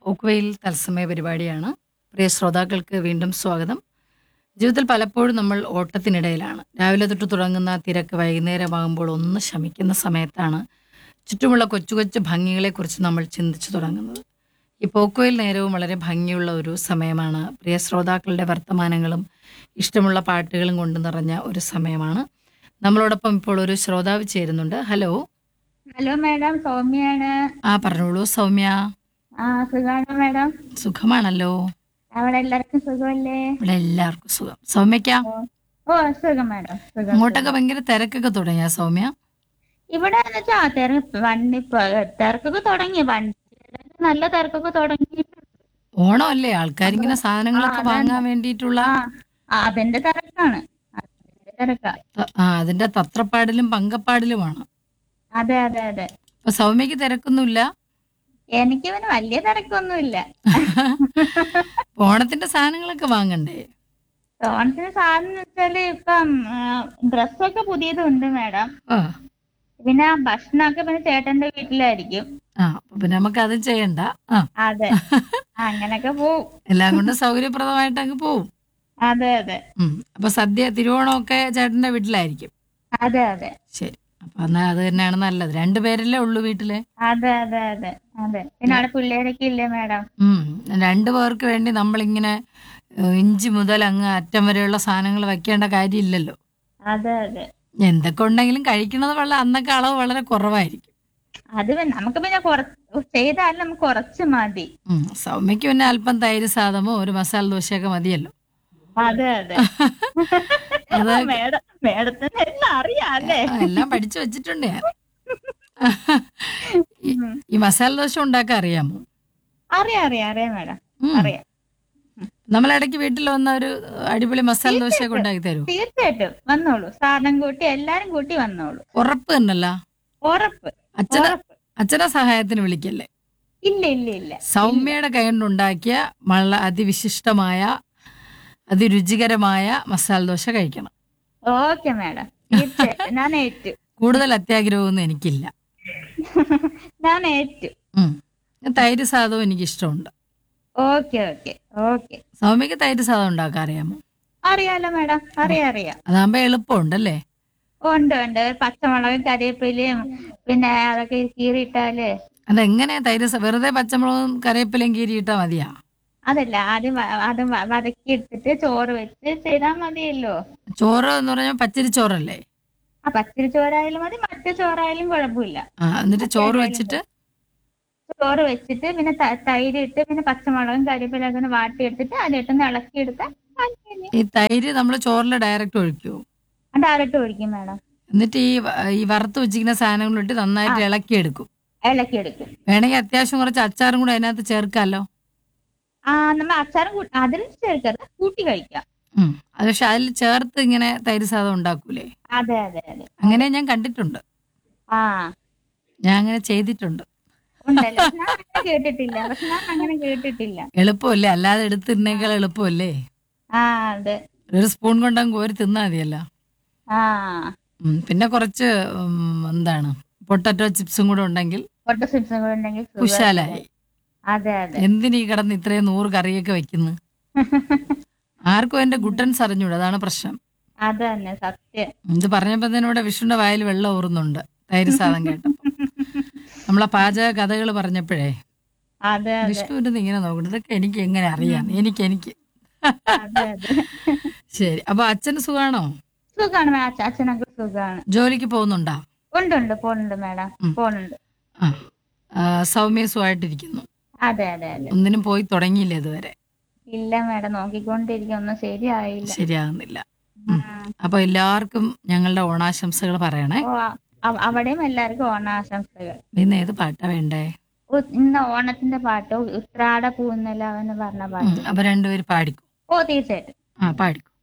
ഓക്വയിൽ തത്സമയ പരിപാടിയാണ് പ്രിയ ശ്രോതാക്കൾക്ക് വീണ്ടും സ്വാഗതം ജീവിതത്തിൽ പലപ്പോഴും നമ്മൾ ഓട്ടത്തിനിടയിലാണ് രാവിലെ തൊട്ട് തുടങ്ങുന്ന തിരക്ക് വൈകുന്നേരമാകുമ്പോൾ ഒന്ന് ശമിക്കുന്ന സമയത്താണ് ചുറ്റുമുള്ള കൊച്ചു കൊച്ചു ഭംഗികളെക്കുറിച്ച് നമ്മൾ ചിന്തിച്ചു തുടങ്ങുന്നത് ഈ പോക്കോയിൽ നേരവും വളരെ ഭംഗിയുള്ള ഒരു സമയമാണ് പ്രിയ ശ്രോതാക്കളുടെ വർത്തമാനങ്ങളും ഇഷ്ടമുള്ള പാട്ടുകളും കൊണ്ട് നിറഞ്ഞ ഒരു സമയമാണ് നമ്മളോടൊപ്പം ഇപ്പോൾ ഒരു ശ്രോതാവ് ചേരുന്നുണ്ട് ഹലോ ഹലോ മാഡം സൗമ്യയാണ് ആ പറഞ്ഞോളൂ സൗമ്യ ആ സുഖാണോ മാഡം സുഖമാണല്ലോ അവിടെ എല്ലാവർക്കും സുഖമല്ലേ ഇവിടെ എല്ലാവർക്കും സുഖം സൗമ്യക്ക ഓ സുഖം മാഡം സുഖം അങ്ങോട്ടൊക്കെ ഭയങ്കര തിരക്കൊക്കെ തുടങ്ങിയ സൗമ്യ ഇവിടെ എന്ന് വെച്ചാ തിരക്ക് വണ്ടി പ- തിരക്കൊക്കെ തുടങ്ങി വണ്ടി നല്ല തിരക്കൊക്കെ തുടങ്ങി ഓണമല്ലേ ആൾക്കാരിങ്ങനെ സാധനങ്ങളൊക്കെ ആ, അതാണ്. വാങ്ങാൻ വേണ്ടിയിട്ടുള്ള ആ ആ, അതിന്റെ തിരക്കാണ് അതിന്റെ തിരക്കാ ത- ആ അതിന്റെ തത്രപ്പാടിലും പങ്കപ്പാടിലുമാണ് അതെ അതെ അതെ അപ്പൊ സൗമ്യക്ക് തിരക്കൊന്നുമില്ല എനിക്ക് പിന്നെ വലിയ തിരക്കൊന്നുമില്ല അപ്പൊ ഓണത്തിന്റെ സാധനങ്ങളൊക്കെ വാങ്ങണ്ടേ ഓണത്തിന് സാധനം എന്ന് വെച്ചാല് ഇപ്പം ഡ്രസ്സൊക്കെ പുതിയതുണ്ട് മാഡം ആ പിന്നെ ഭക്ഷണമൊക്കെ പിന്നെ ചേട്ടന്റെ വീട്ടിലായിരിക്കും ആ അപ്പൊ പിന്നെ നമുക്ക് അത് ചെയ്യണ്ട ആ അതെ അങ്ങനൊക്കെ പോവും എല്ലാം കൊണ്ടും സൗകര്യപ്രദമായിട്ട് അങ്ങ് പോവും അതെ അതെ ഉം. അപ്പൊ സദ്യ തിരുവോണമൊക്കെ ചേട്ടന്റെ വീട്ടിലായിരിക്കും അതെ അതെ ശരി അപ്പൊ എന്നാ അത് തന്നെയാണ് നല്ലത് രണ്ടുപേരല്ലേ ഉള്ളൂ വീട്ടില് അതെ അതെ അതെ അതെ പിന്നെ അവിടെ പിള്ളേരൊക്കെ ഇല്ലേ മാഡം ഉം രണ്ടു പേർക്ക് വേണ്ടി നമ്മളിങ്ങനെ ഏഹ്, ഇഞ്ചി മുതൽ അങ്ങ് അറ്റം വരെയുള്ള സാധനങ്ങൾ വെക്കേണ്ട കാര്യമില്ലല്ലോ അതെ അതെ എന്തൊക്കെ ഉണ്ടെങ്കിലും കഴിക്കുന്നത് വളരെ അന്നൊക്കെ അളവ് വളരെ കുറവായിരിക്കും അത് പിന്നെ നമുക്ക് പിന്നെ കുറച്ച് ചെയ്താലും നമുക്ക് കുറച്ച് മതി ഉം, സൗമ്യക്ക് പിന്നെ അല്പം തൈര് സാദമോ ഒരു മസാല ദോശയൊക്കെ മതിയല്ലോ അതെ അതെ അത് മേഡം മേഡത്തിന് എല്ലാം അറിയാം അല്ലേ ആ, എല്ലാം പഠിച്ചു വെച്ചിട്ടുണ്ട് ഞാൻ ഈ- ഈ മസാല ദോശ ഉണ്ടാക്കാൻ അറിയാമോ അറിയാം അറിയാം അറിയാം മേഡം ഉം. അറിയാം നമ്മളിടയ്ക്ക് വീട്ടിൽ വന്ന ഒരു അടിപൊളി മസാല ദോശയൊക്കെ ഉണ്ടാക്കി തരൂ തീർച്ചയായിട്ടും വന്നോളൂ സാധനം കൂട്ടി എല്ലാരും കൂട്ടി വന്നോളൂ ഉറപ്പ് തന്നല്ല ഉറപ്പ് അച്ഛന ഉറപ്പ് അച്ഛനെ സഹായത്തിന് വിളിക്കല്ലേ ഇല്ല ഇല്ല ഇല്ല സൗമ്യയുടെ കൈകൊണ്ടുണ്ടാക്കിയ വളരെ അതിവിശിഷ്ടമായ അതിരുചികരമായ മസാല ദോശ കഴിക്കണം ഓക്കെ മാഡം തീർച്ചയായിട്ടും ഞാൻ ഏറ്റു കൂടുതൽ അത്യാഗ്രഹമൊന്നും എനിക്കില്ല ഞാൻ ഏറ്റു ഉം. തൈര് സാദവും എനിക്ക് ഇഷ്ടമുണ്ട് ഓക്കെ ഓക്കെ ഓക്കെ സൗമ്യക്ക് തൈര് സാദം ഉണ്ടാക്കാൻ അറിയാമോ അറിയാലോ മാഡം അറിയാം അറിയാം അതാകുമ്പോ എളുപ്പമുണ്ടല്ലേ ഉണ്ട് ഉണ്ട് പച്ചമുളകും കരിവേപ്പിലയും പിന്നെ അതൊക്കെ കീറിയിട്ടാല് അതെങ്ങനെ തൈര് സ- വെറുതെ പച്ചമുളകും കറിവേപ്പിലയും കീരിയിട്ടാ മതിയാ അതല്ല ആദ്യം വ- അത് വ- വതക്കി എടുത്തിട്ട് ചോറ് വെച്ച് ചെയ്താൽ മതിയല്ലോ ചോറ് എന്ന് പറഞ്ഞാൽ പച്ചരി ചോറല്ലേ ആ പച്ചരി ചോറായാലും മതി മറ്റു ചോറായാലും കുഴപ്പമില്ല ആ എന്നിട്ട് ചോറ് വെച്ചിട്ട് ചോറ് വെച്ചിട്ട് പിന്നെ ത- തൈര് ഇട്ട് പിന്നെ പച്ചമുളകും കരിവേപ്പിലൊക്കെ ഒന്ന് വാട്ടിയെടുത്തിട്ട് അതിട്ടൊന്ന് ഇളക്കിയെടുത്താൽ ഈ തൈര് നമ്മൾ ചോറിൽ ഡയറക്റ്റ് ഒഴിക്കുമോ ഡയറക്റ്റ് ഒഴിക്കും മാഡം എന്നിട്ട് ഈ വ- ഈ വറുത്ത് വെച്ചിരിക്കുന്ന സാധനങ്ങളിട്ട് നന്നായിട്ട് ഇളക്കിയെടുക്കും ഇളക്കിയെടുക്കും വേണമെങ്കിൽ അത്യാവശ്യം കുറച്ച് അച്ചാറും കൂടെ അതിനകത്ത് ചേർക്കാമല്ലോ ആ നമ്മൾ അച്ചാറും കൂട്ടി അതിൽ ചേർക്കരുത് കൂട്ടി കഴിക്കാം ഉം. അത് പക്ഷെ അതിൽ ചേർത്ത് ഇങ്ങനെ തൈര് സാദം ഉണ്ടാക്കൂലേ അതെ അതെ അതെ അങ്ങനെ ഞാൻ കണ്ടിട്ടുണ്ട് ആ ഞാൻ അങ്ങനെ ചെയ്തിട്ടുണ്ട് ഉണ്ടല്ലോ പക്ഷെ ഞാൻ അങ്ങനെ കേട്ടിട്ടില്ല പക്ഷെ ഞാൻ അങ്ങനെ കേട്ടിട്ടില്ല എളുപ്പമല്ലേ അല്ലാതെ എടുത്തിരുന്നേക്കാൾ എളുപ്പമല്ലേ ആ അതെ ഒരു സ്പൂൺ കൊണ്ടങ്ങ് കോരി തിന്നാ മതിയല്ലോ ആ ഉം. പിന്നെ കുറച്ച് ഉം, എന്താണ് പൊട്ടറ്റോ ചിപ്സും കൂടെ ഉണ്ടെങ്കിൽ പൊട്ട സിപ്സും കൂടെ ഉണ്ടെങ്കിൽ സുഖം. കുശാലായി അതെ അതെ എന്തിനീ കിടന്ന് ഇത്രയും നൂറ് കറിയൊക്കെ വെക്കുന്നു ആർക്കും എന്റെ ഗുട്ടൻസ് അറിഞ്ഞൂടാ അതാണ് പ്രശ്നം അത് തന്നെ സത്യം ഇത് പറഞ്ഞപ്പോ തന്നെ ഇവിടെ വിഷ്ണുന്റെ വായിൽ വെള്ളം ഊറുന്നുണ്ട് തൈര് സാധം കേട്ടപ്പോ നമ്മളെ പാചക കഥകൾ പറഞ്ഞപ്പോഴേ അതെ അതെ വിഷ്ണുവിന്റെ ഇങ്ങനെ നോക്കണം ഇതൊക്കെ എനിക്ക് എങ്ങനെ അറിയാം എനിക്ക് എനിക്ക് അതെ അതെ ശരി അപ്പൊ അച്ഛന് സുഖാണോ സുഖാണ് മാ- അച്ഛ- അച്ഛനൊക്കെ സുഖാണ് ജോലിക്ക് പോകുന്നുണ്ടോ ഉണ്ട് ഉണ്ട് പോണുണ്ട് മാഡം ഉം. പോണുണ്ട് ആ ആ, സൗമ്യ സുഖമായിട്ടിരിക്കുന്നു അതെ അതെ അതെ ഒന്നിനും പോയി തുടങ്ങിയില്ല ഇതുവരെ ഇല്ല മാഡം നോക്കിക്കൊണ്ടിരിക്കും ഒന്നും ശരിയായില്ല ശരിയാകുന്നില്ല ഉം. അപ്പൊ എല്ലാവർക്കും ഞങ്ങളുടെ ഓണാശംസകൾ പറയണേ ഓ അ- അവ- അവിടെയും എല്ലാവർക്കും ഓണാശംസകൾ ഇന്ന് ഏത് പാട്ടാ വേണ്ടേ ഉ- ഇന്ന് ഓണത്തിന്റെ പാട്ട് ഉത്രാട പൂന്നല എന്ന് പറഞ്ഞ ഉം, പാട്ട് അപ്പൊ രണ്ടുപേര് പാടിക്കും ഓ തീർച്ചയായിട്ടും ആ പാടിക്കും